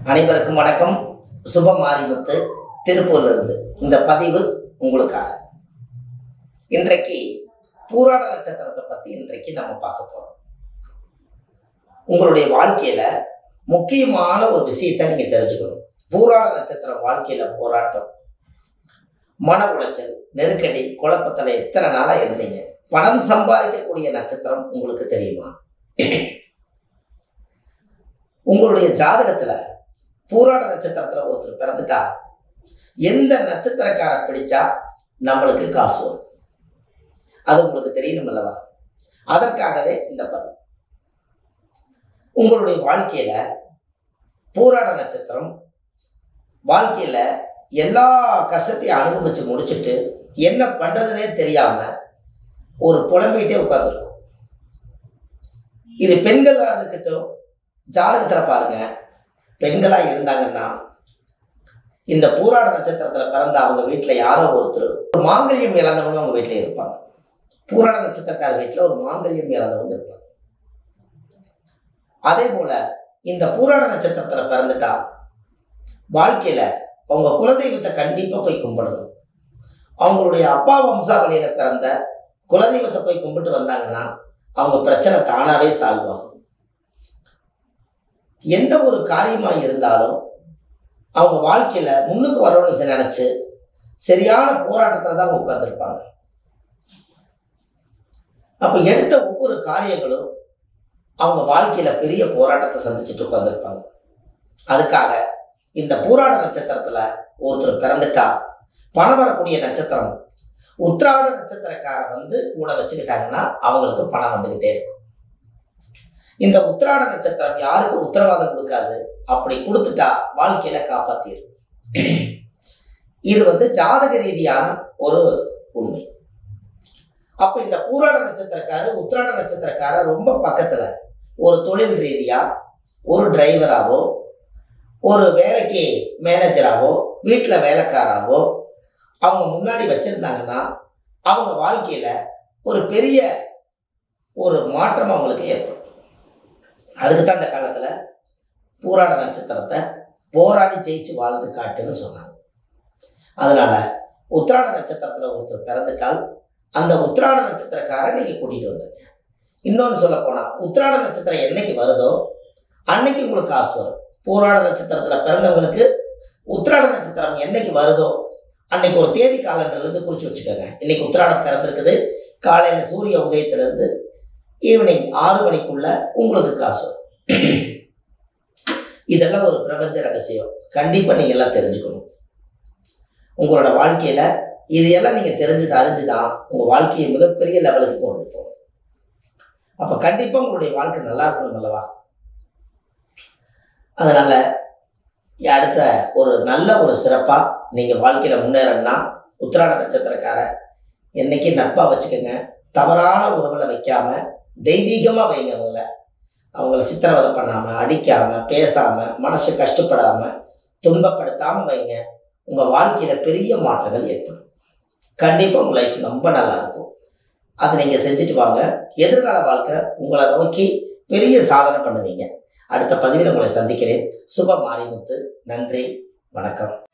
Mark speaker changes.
Speaker 1: அனைவருக்கும் வணக்கம் சுப மாரிமுத்து திருப்பூர்ல இருந்து இந்த பதிவு உங்களுக்காக இன்றைக்கு பூராட நட்சத்திரத்தை பத்தி இன்றைக்கு நம்ம பார்க்க போறோம் உங்களுடைய வாழ்க்கையில முக்கியமான ஒரு விஷயத்தை நீங்க தெரிஞ்சுக்கணும் பூராட நட்சத்திரம் வாழ்க்கையில போராட்டம் மன உளைச்சல் நெருக்கடி குழப்பத்துல எத்தனை நாளா இருந்தீங்க பணம் சம்பாதிக்கக்கூடிய நட்சத்திரம் உங்களுக்கு தெரியுமா உங்களுடைய ஜாதகத்துல பூராட நட்சத்திரத்துல ஒருத்தர் பிறந்துட்டா எந்த நட்சத்திரக்கார பிடிச்சா நம்மளுக்கு காசு வரும் அது உங்களுக்கு தெரியணும் அல்லவா அதற்காகவே இந்த பதிவு உங்களுடைய வாழ்க்கையில பூராட நட்சத்திரம் வாழ்க்கையில எல்லா கஷ்டத்தையும் அனுபவிச்சு முடிச்சுட்டு என்ன பண்றதுனே தெரியாம ஒரு புலம்பிகிட்டே உட்காந்துருக்கும் இது பெண்கள் இருக்கட்டும் ஜாதகத்தில் பாருங்க பெண்களாக இருந்தாங்கன்னா இந்த பூராட நட்சத்திரத்தில் பிறந்த அவங்க வீட்டில் யாரோ ஒருத்தர் ஒரு மாங்கல்யம் இழந்தவங்க அவங்க வீட்டில் இருப்பாங்க பூராட நட்சத்திரக்கார வீட்டில் ஒரு மாங்கல்யம் இழந்தவங்க இருப்பாங்க அதே போல இந்த பூராட நட்சத்திரத்தில் பிறந்துட்டா வாழ்க்கையில் அவங்க குலதெய்வத்தை கண்டிப்பாக போய் கும்பிடணும் அவங்களுடைய அப்பா வம்சாவளியில் பிறந்த குலதெய்வத்தை போய் கும்பிட்டு வந்தாங்கன்னா அவங்க பிரச்சனை தானாகவே சால்வ் ஆகும் எந்த ஒரு காரியமாக இருந்தாலும் அவங்க வாழ்க்கையில் முன்னுக்கு வரணும்னு நினச்சி சரியான போராட்டத்தில் தான் உட்காந்துருப்பாங்க அப்போ எடுத்த ஒவ்வொரு காரியங்களும் அவங்க வாழ்க்கையில் பெரிய போராட்டத்தை சந்திச்சுட்டு உட்காந்துருப்பாங்க அதுக்காக இந்த பூராட நட்சத்திரத்தில் ஒருத்தர் பிறந்துட்டா பணம் வரக்கூடிய நட்சத்திரம் உத்திராட நட்சத்திரக்கார வந்து கூட வச்சுக்கிட்டாங்கன்னா அவங்களுக்கு பணம் வந்துக்கிட்டே இருக்கும் இந்த உத்திராட நட்சத்திரம் யாருக்கு உத்தரவாதம் கொடுக்காது அப்படி கொடுத்துட்டா வாழ்க்கையில காப்பாத்திரும் இது வந்து ஜாதக ரீதியான ஒரு உண்மை அப்ப இந்த பூராட நட்சத்திரக்காரு உத்திராட நட்சத்திரக்கார ரொம்ப பக்கத்துல ஒரு தொழில் ரீதியா ஒரு டிரைவராவோ ஒரு வேலைக்கு மேனேஜராவோ வீட்டில் வேலைக்காராவோ அவங்க முன்னாடி வச்சிருந்தாங்கன்னா அவங்க வாழ்க்கையில ஒரு பெரிய ஒரு மாற்றம் அவங்களுக்கு ஏற்படும் அதுக்கு தான் இந்த காலத்தில் பூராட நட்சத்திரத்தை போராடி ஜெயிச்சு வாழ்ந்து காட்டுன்னு சொன்னாங்க அதனால உத்திராட நட்சத்திரத்தில் ஒருத்தர் பிறந்துட்டால் அந்த உத்திராட நட்சத்திரக்காரை நீங்கள் கூட்டிகிட்டு வந்துருங்க இன்னொன்று சொல்ல போனால் உத்திராட நட்சத்திரம் என்னைக்கு வருதோ அன்னைக்கு உங்களுக்கு காசு வரும் பூராட நட்சத்திரத்தில் பிறந்தவங்களுக்கு உத்திராட நட்சத்திரம் என்னைக்கு வருதோ அன்னைக்கு ஒரு தேதி காலண்டர்லேருந்து குறித்து வச்சுக்கோங்க இன்னைக்கு உத்திராடம் பிறந்திருக்குது காலையில் சூரிய உதயத்திலேருந்து ஈவினிங் ஆறு மணிக்குள்ள உங்களுக்கு காசு வரும் இதெல்லாம் ஒரு பிரபஞ்ச ரகசியம் கண்டிப்பாக நீங்கள் எல்லாம் தெரிஞ்சுக்கணும் உங்களோட வாழ்க்கையில் இது எல்லாம் நீங்கள் தெரிஞ்சது அறிஞ்சுதான் உங்கள் வாழ்க்கையை மிகப்பெரிய லெவலுக்கு கொண்டு போகும் அப்போ கண்டிப்பாக உங்களுடைய வாழ்க்கை நல்லா இருக்கணும் அல்லவா அதனால அடுத்த ஒரு நல்ல ஒரு சிறப்பாக நீங்கள் வாழ்க்கையில் முன்னேறணும்னா உத்திராட நட்சத்திரக்கார என்னைக்கு நட்பாக வச்சுக்கோங்க தவறான உறவில் வைக்காம தெய்வீகமாக வைங்க அவங்கள அவங்கள சித்திரவதை பண்ணாமல் அடிக்காமல் பேசாமல் மனசு கஷ்டப்படாமல் துன்பப்படுத்தாமல் வைங்க உங்கள் வாழ்க்கையில் பெரிய மாற்றங்கள் ஏற்படும் கண்டிப்பாக உங்கள் லைஃப் ரொம்ப நல்லா இருக்கும் அதை நீங்கள் செஞ்சுட்டு வாங்க எதிர்கால வாழ்க்கை உங்களை நோக்கி பெரிய சாதனை பண்ணுவீங்க அடுத்த பதிவில் உங்களை சந்திக்கிறேன் சுப மாரிமுத்து நன்றி வணக்கம்